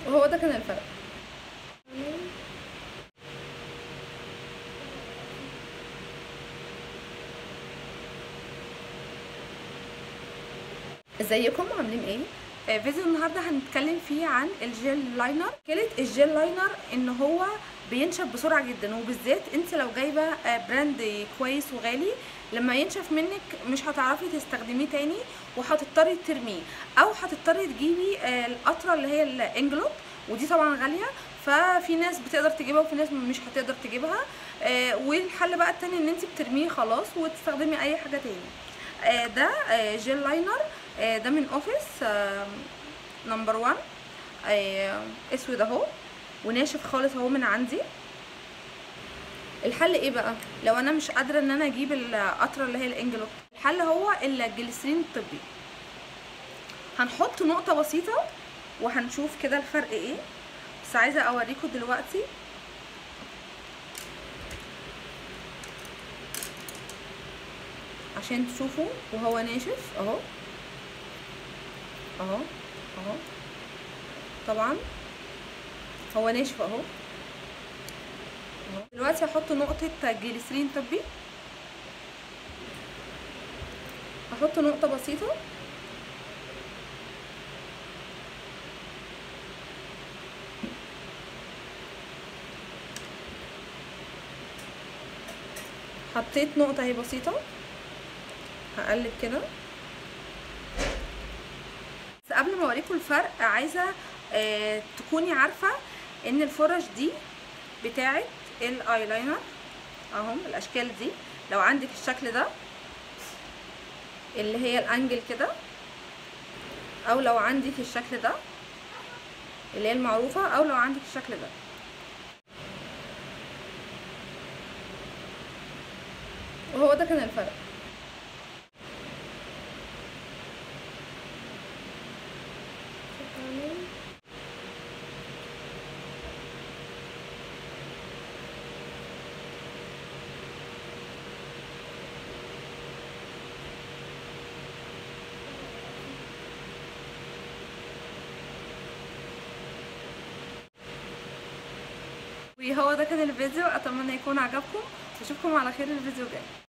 وهو ده كان الفرق ازيكم عاملين ايه آه، فيديو النهارده هنتكلم فيه عن الجيل لاينر مشكله الجيل لاينر ان هو بينشف بسرعه جدا وبالذات انت لو جايبه آه، براند كويس وغالي لما ينشف منك مش هتعرفي تستخدميه تاني وهتضطري ترميه او هتضطري تجيبي آه، القطره اللي هي الانجلوب ودي طبعا غاليه ففي ناس بتقدر تجيبها وفي ناس مش هتقدر تجيبها آه، والحل بقى التاني ان انت بترميه خلاص وتستخدمي اي حاجه تاني آه، ده آه، جيل لاينر آه، ده من اوفيس آه، نمبر 1 آه، اسود اهو وناشف خالص اهو من عندي الحل ايه بقى لو انا مش قادره ان انا اجيب القطره اللي هي الانجلوب الحل هو الجليسرين الطبي هنحط نقطه بسيطه وهنشوف كده الفرق ايه بس عايزه اوريكم دلوقتي عشان تشوفوا وهو ناشف اهو اهو اهو طبعا هو ناشف اهو أهو. دلوقتي هحط نقطة جليسرين طبي هحط نقطة بسيطة حطيت نقطة اهي بسيطة هقلب كده بس قبل ما اوريكم الفرق عايزه آه تكوني عارفه ان الفرش دي بتاعه الايلاينر اهو الاشكال دي لو عندك الشكل ده اللي هي الانجل كده او لو عندك الشكل ده اللي هي المعروفه او لو عندك الشكل ده وهو ده كان الفرق وهو ده كان الفيديو اتمنى يكون عجبكم واشوفكم على خير الفيديو الجاي